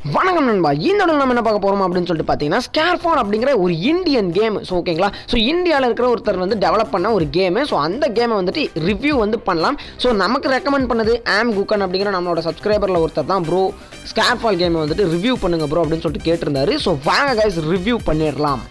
வணக்கம் நண்பா இந்த இடத்துல நம்ம என்ன பார்க்க போகிறோம் அப்படின்னு சொல்லிட்டு பார்த்தீங்கன்னா ஸ்கேர்ஃபான் அப்படிங்கிற ஒரு இந்தியன் கேம் ஸோ ஓகேங்களா ஸோ இந்தியாவில் இருக்கிற ஒருத்தர் வந்து டெவலப் பண்ண ஒரு கேமு ஸோ அந்த கேமை வந்துட்டு ரிவ்யூ வந்து பண்ணலாம் ஸோ நமக்கு ரெக்கமெண்ட் பண்ணது ஆம் குக்கன் அப்படிங்கிற நம்மளோட சப்ஸ்கிரைபரில் ஒருத்தர் தான் ப்ரோ ஸ்கேர்ஃபால் கேமை வந்துட்டு ரிவ்யூ பண்ணுங்க ப்ரோ அப்படின்னு சொல்லிட்டு கேட்டிருந்தாரு ஸோ வாங்க கைஸ் ரிவ்யூ பண்ணிடலாம்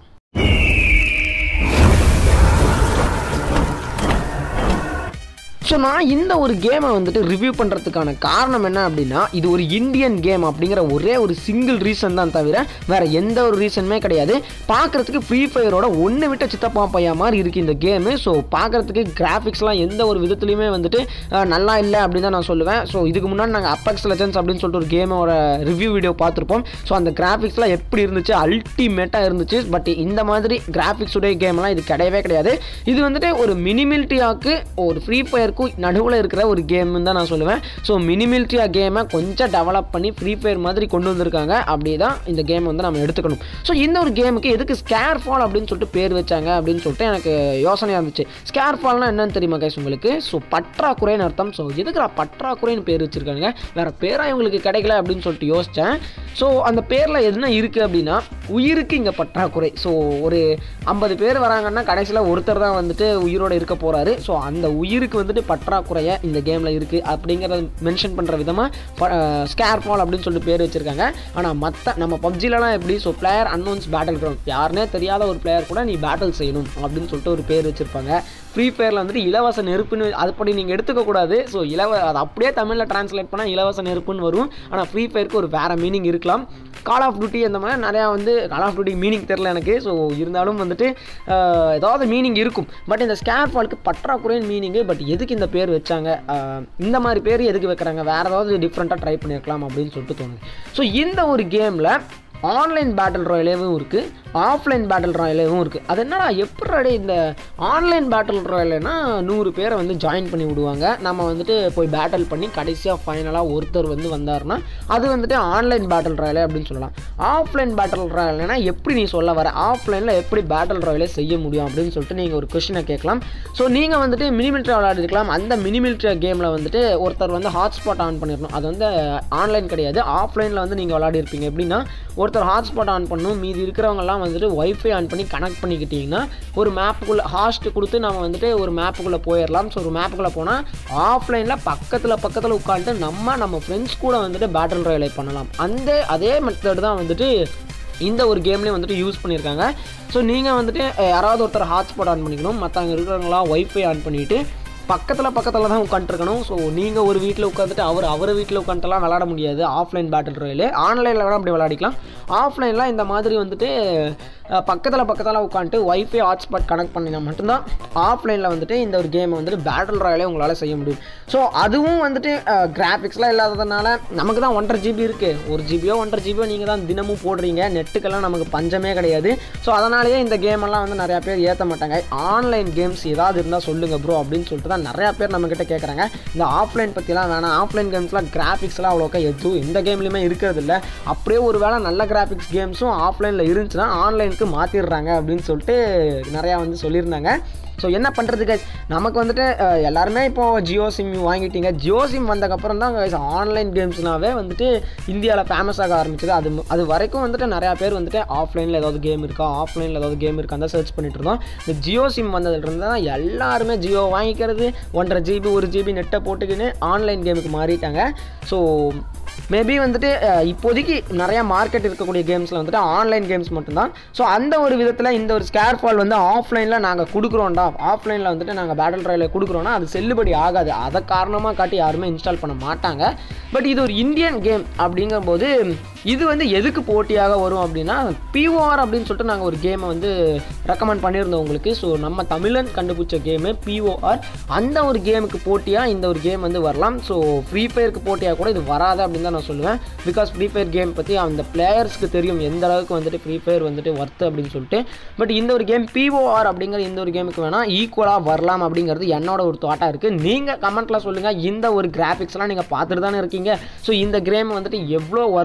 ஸோ நான் இந்த ஒரு கேமை வந்துட்டு ரிவ்யூ பண்ணுறதுக்கான காரணம் என்ன அப்படின்னா இது ஒரு இந்தியன் கேம் அப்படிங்கிற ஒரே ஒரு சிங்கிள் ரீசன் தான் தவிர வேறு எந்த ஒரு ரீசனுமே கிடையாது பார்க்குறதுக்கு ஃப்ரீ ஃபயரோட ஒன்று விட்ட சித்தப்பா பையா மாதிரி இருக்குது இந்த கேமு ஸோ பார்க்குறதுக்கு கிராஃபிக்ஸ்லாம் எந்த ஒரு விதத்துலையுமே வந்துட்டு அஹ், நல்லா இல்லை அப்படின்னு தான் நான் சொல்லுவேன் ஸோ இதுக்கு முன்னாடி நாங்கள் அப்பக்ஸ் லெஜன்ஸ் அப்படின்னு சொல்லிட்டு ஒரு கேமோட ரிவ்யூ வீடியோ பார்த்துருப்போம் ஸோ அந்த கிராஃபிக்ஸ்லாம் எப்படி இருந்துச்சு அல்டிமேட்டாக இருந்துச்சு பட் இந்த மாதிரி கிராஃபிக்ஸ் உடைய கேம்லாம் இது கிடையவே கிடையாது இது வந்துட்டு ஒரு மினிமிலிட்டியாக்கு ஒரு ஃப்ரீ ஃபயருக்கும் நடுவில் இருக்கிற ஒரு கேம்னு தான் நான் சொல்லுவேன் ஸோ மினிமிலிட்டியா கேமை கொஞ்சம் டெவலப் பண்ணி ஃப்ரீ ஃபயர் மாதிரி கொண்டு வந்திருக்காங்க அப்படி தான் இந்த கேம் வந்து நம்ம எடுத்துக்கணும் ஸோ இந்த ஒரு கேமுக்கு எதுக்கு ஸ்கேர் ஃபால் அப்படின்னு சொல்லிட்டு பேர் வச்சாங்க அப்படின்னு சொல்லிட்டு எனக்கு யோசனையாக இருந்துச்சு ஸ்கேர் ஃபால்னா என்னன்னு தெரியுமா கைஸ் உங்களுக்கு ஸோ பற்றாக்குறைன்னு அர்த்தம் ஸோ எதுக்குடா பற்றாக்குறைன்னு பேர் வச்சிருக்காங்க வேற பேராக இவங்களுக்கு கிடைக்கல அப்படின்னு சொல்லிட்டு யோசித்தேன் ஸோ அந்த பேரில் என்ன இருக்குது அப்படின்னா உயிருக்கு இங்கே பற்றாக்குறை ஸோ ஒரு ஐம்பது பேர் வராங்கன்னா கடைசியில் ஒருத்தர் தான் வந்துட்டு உயிரோட இருக்க போகிறாரு ஸோ அந்த உயிருக்கு வந்துட்டு பற்றாக்குறைய இந்த கேமில் இருக்குது அப்படிங்கிறத மென்ஷன் பண்ணுற விதமாக ஸ்கேர் ஃபால் அப்படின்னு சொல்லிட்டு பேர் வச்சுருக்காங்க ஆனால் மற்ற நம்ம பப்ஜிலலாம் எப்படி so player unknown's battle ground யாருனே தெரியாத ஒரு பிளேயர் கூட நீ பேட்டில் செய்யணும் அப்படின்னு சொல்லிட்டு ஒரு பேர் வச்சுருப்பாங்க ஃப்ரீ ஃபயரில் வந்துட்டு இலவச நெருப்புன்னு அதுபடி நீங்கள் எடுத்துக்கக்கூடாது ஸோ இலவ அது அப்படியே தமிழில் ட்ரான்ஸ்லேட் பண்ணால் இலவச நெருப்புன்னு வரும் ஆனால் ஃப்ரீ ஃபயருக்கு ஒரு வேறு மீனிங் இருக்கலாம் கால் ஆஃப் டியூட்டி அந்த மாதிரி நிறையா வந்து கால் ஆஃப் டியூட்டி மீனிங் தெரில எனக்கு ஸோ இருந்தாலும் வந்துட்டு ஆஹ், ஏதாவது மீனிங் இருக்கும் பட் இந்த ஸ்கேர் ஃபாலுக்கு பற்றாக்குறையின் மீனிங்கு பட் எதுக்கு இந்த பேர் வச்சாங்க ஆஹ், இந்த மாதிரி பேர் எதுக்கு வைக்கிறாங்க வேறு ஏதாவது டிஃப்ரெண்ட்டாக ட்ரை பண்ணியிருக்கலாம் அப்படின்னு சொல்லிட்டு தோணுது ஸோ இந்த ஒரு கேமில் ஆன்லைன் பேட்டில் ராயலேவும் இருக்குது ஆஃப்லைன் பேட்டில் ராயலேவும் இருக்குது அது என்னடா எப்படி இந்த ஆன்லைன் பேட்டில் ராயலேனா நூறு பேரை வந்து ஜாயின் பண்ணி விடுவாங்க நம்ம வந்துட்டு போய் பேட்டில் பண்ணி கடைசியாக ஃபைனலாக ஒருத்தர் வந்து வந்தாருன்னா அது வந்துட்டு ஆன்லைன் பேட்டில் ராயலே அப்படின்னு சொல்லலாம் ஆஃப்லைன் பேட்டில் ராயல்னா எப்படி நீ சொல்ல வர ஆஃப்லைனில் எப்படி பேட்டில் ராயலே செய்ய முடியும் அப்படின்னு சொல்லிட்டு நீங்கள் ஒரு கொஷினை கேட்கலாம் ஸோ நீங்கள் வந்துட்டு மினிமிலிட்ரி விளையாடிருக்கலாம் அந்த மினிமிலிட்ரி கேமில் வந்துட்டு ஒருத்தர் வந்து ஹாட்ஸ்பாட் ஆன் பண்ணிடணும் அது வந்து ஆன்லைன் கிடையாது ஆஃப்லைனில் வந்து நீங்கள் விளையாடிருப்பீங்க எப்படின்னா ஒருத்தர் ஹாட்ஸ்பாட் ஆன் பண்ணணும் மீதி இருக்கிறவங்கலாம் வந்துட்டு ஒய்ஃபை ஆன் பண்ணி கனெக்ட் பண்ணிக்கிட்டிங்கன்னா ஒரு மேப்புக்குள்ளே ஹாஸ்ட் கொடுத்து நம்ம வந்துட்டு ஒரு மேப்புக்குள்ளே போயிடலாம் ஸோ ஒரு மேப்புக்குள்ளே போனால் ஆஃப்லைனில் பக்கத்தில் பக்கத்தில் உட்காந்துட்டு நம்ம நம்ம ஃப்ரெண்ட்ஸ் கூட வந்துட்டு பேட்டில் ராயலை பண்ணலாம் அந்த அதே மெத்தட் தான் வந்துட்டு இந்த ஒரு கேம்லேயும் வந்துட்டு யூஸ் பண்ணியிருக்காங்க ஸோ நீங்கள் வந்துட்டு அஹ், யாராவது ஒருத்தர் ஹாட்ஸ்பாட் ஆன் பண்ணிக்கணும் மற்றவங்க இருக்கிறவங்களாம் ஒய்ஃபை ஆன் பண்ணிவிட்டு பக்கத்தில் பக்கத்தில் தான் உட்காந்துருக்கணும் ஸோ நீங்கள் ஒரு வீட்டில் உட்காந்துட்டு அவர் அவர் வீட்டில் உட்காந்துட்டுலாம் விளாட முடியாது ஆஃப்லைன் பேட்டில் ராயலு ஆன்லைனில் வேணால் அப்படி விளையாடிக்கலாம் ஆஃப்லைனில் இந்த மாதிரி வந்துட்டு பக்கத்தில் பக்கத்தில் உட்காந்துட்டு ஒய்ஃபை ஹாட்ஸ்பாட் கனெக்ட் பண்ணினா மட்டும்தான் ஆஃப்லைனில் வந்துட்டு இந்த ஒரு கேமை வந்துட்டு பேட்டில் ராயலே உங்களால் செய்ய முடியும் ஸோ அதுவும் வந்துட்டு கிராஃபிக்ஸ்லாம் இல்லாததுனால நமக்கு தான் ஒன்றரை ஜிபி இருக்குது ஒரு ஜிபியோ ஒன்றரை ஜிபியோ நீங்கள் தான் தினமும் போடுறீங்க நெட்டுக்கெல்லாம் நமக்கு பஞ்சமே கிடையாது ஸோ அதனாலேயே இந்த கேம் எல்லாம் வந்து நிறையா பேர் ஏற்ற மாட்டாங்க ஆன்லைன் கேம்ஸ் ஏதாவது இருந்தால் சொல்லுங்கள் ப்ரோ அப்படின்னு சொல்லிட்டு தான் நிறையா பேர் நம்மக்கிட்ட கேட்குறாங்க இந்த ஆஃப்லைன் பற்றிலாம் வேணாம் ஆஃப்லைன் கேம்ஸ்லாம் கிராஃபிக்ஸ்லாம் அவ்வளோக்கா எதுவும் எந்த கேம்லையுமே இருக்கிறது இல்லை அப்படியே ஒரு வேளை நல்ல கிராஃபிக்ஸ் கேம்ஸும் ஆஃப்லைனில் இருந்துச்சுன்னா ஆன்லைனுக்கு மாற்றிடுறாங்க அப்படின்னு சொல்லிட்டு நிறையா வந்து சொல்லியிருந்தாங்க ஸோ என்ன பண்ணுறது guys நமக்கு வந்துட்டு அஹ், எல்லாருமே இப்போ ஜியோ சிம் வாங்கிட்டீங்க ஜியோ சிம் வந்தக்கப்புறம் தான் guys ஆன்லைன் கேம்ஸ்னாவே வந்துட்டு இந்தியாவில் ஃபேமஸ் ஆக ஆரம்பிச்சது அது மு- அது வரைக்கும் வந்துட்டு நிறையா பேர் வந்துட்டு ஆஃப்லைனில் ஏதாவது கேம் இருக்கா ஆஃப்லைனில் ஏதாவது கேம் இருக்கா தான் சர்ச் பண்ணிட்டு இருந்தோம் இந்த ஜியோ சிம் வந்ததுலேருந்து தான் எல்லாருமே ஜியோ வாங்கிக்கிறது ஒன்றரை ஜிபி ஒரு ஜிபி நெட்டை போட்டுக்கின்னு ஆன்லைன் கேமுக்கு மாறிட்டாங்க ஸோ மேபி வந்துட்டு அஹ், இப்போதைக்கு நிறையா மார்க்கெட் இருக்கக்கூடிய கேம்ஸில் வந்துட்டு ஆன்லைன் கேம்ஸ் மட்டும்தான் ஸோ அந்த ஒரு விதத்தில் இந்த ஒரு ஸ்கேர் ஃபால் வந்து ஆஃப்லைனில் நாங்கள் கொடுக்குறோம்டா ஆஃப்லைனில் வந்துட்டு நாங்கள் பேட்டில் ராயில் கொடுக்குறோன்னா அது செல்லுபடி ஆகாது அதை காரணமாக காட்டி யாருமே இன்ஸ்டால் பண்ண மாட்டாங்க பட் இது ஒரு இந்தியன் கேம் அப்படிங்கும்போது இது வந்து எதுக்கு போட்டியாக வரும் அப்படின்னா பிஓஆர் அப்படின்னு சொல்லிட்டு நாங்கள் ஒரு கேமை வந்து ரெக்கமெண்ட் பண்ணியிருந்தோம் உங்களுக்கு ஸோ நம்ம தமிழன் கண்டுபிடிச்ச கேமு பிஓஆர் அந்த ஒரு கேமுக்கு போட்டியாக இந்த ஒரு கேம் வந்து வரலாம் ஸோ ஃப்ரீ ஃபயருக்கு போட்டியாக கூட இது வராது அப்படின்னு தான் நான் சொல்லுவேன் பிகாஸ் ஃப்ரீ ஃபயர் கேம் பற்றி அந்த பிளேயர்ஸ்க்கு தெரியும் எந்த அளவுக்கு வந்துட்டு ஃப்ரீ ஃபயர் வந்துட்டு ஒர்த்து அப்படின்னு சொல்லிட்டு பட் இந்த ஒரு கேம் பிஓஆர் அப்படிங்கிற இந்த ஒரு கேமுக்கு வேணால் ஈக்குவலாக வரலாம் அப்படிங்கிறது என்னோட ஒரு தாட்டாக இருக்குது நீங்கள் கமெண்ட்டில் சொல்லுங்கள் இந்த ஒரு கிராஃபிக்ஸ்லாம் நீங்கள் பார்த்துட்டு தானே இருக்கீங்க ஸோ இந்த கேம் வந்துட்டு எவ்வளோ ஒர்த்து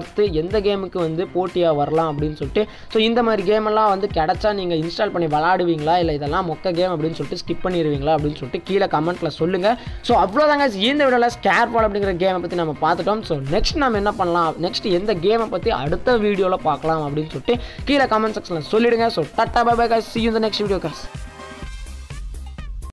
எந்த கேமுக்கு வந்து போட்டியாக வரலாம் அப்படின்னு சொல்லிட்டு ஸோ இந்த மாதிரி கேமெல்லாம் வந்து கிடச்சா நீங்கள் இன்ஸ்டால் பண்ணி விளாடுவீங்களா இல்லை இதெல்லாம் மொக்க கேம் அப்படின்னு சொல்லிட்டு ஸ்கிப் பண்ணிடுவீங்களா அப்படின்னு சொல்லிட்டு கீழே கமெண்ட்டில் சொல்லுங்கள் ஸோ அவ்வளோதாங்க இந்த வீடியோவில் ஸ்கேர்பால் அப்படிங்கிற கேமை பற்றி நம்ம பார்த்துட்டோம் ஸோ நெக்ஸ்ட் நம்ம என்ன பண்ணலாம் நெக்ஸ்ட் எந்த கேமை பற்றி அடுத்த வீடியோவில் பார்க்கலாம் அப்படின்னு சொல்லிட்டு கீழே கமெண்ட் செக்ஷனில் சொல்லிடுங்க ஸோ டட்டா பை பை சி இந்த நெக்ஸ்ட் வீடியோ காஸ்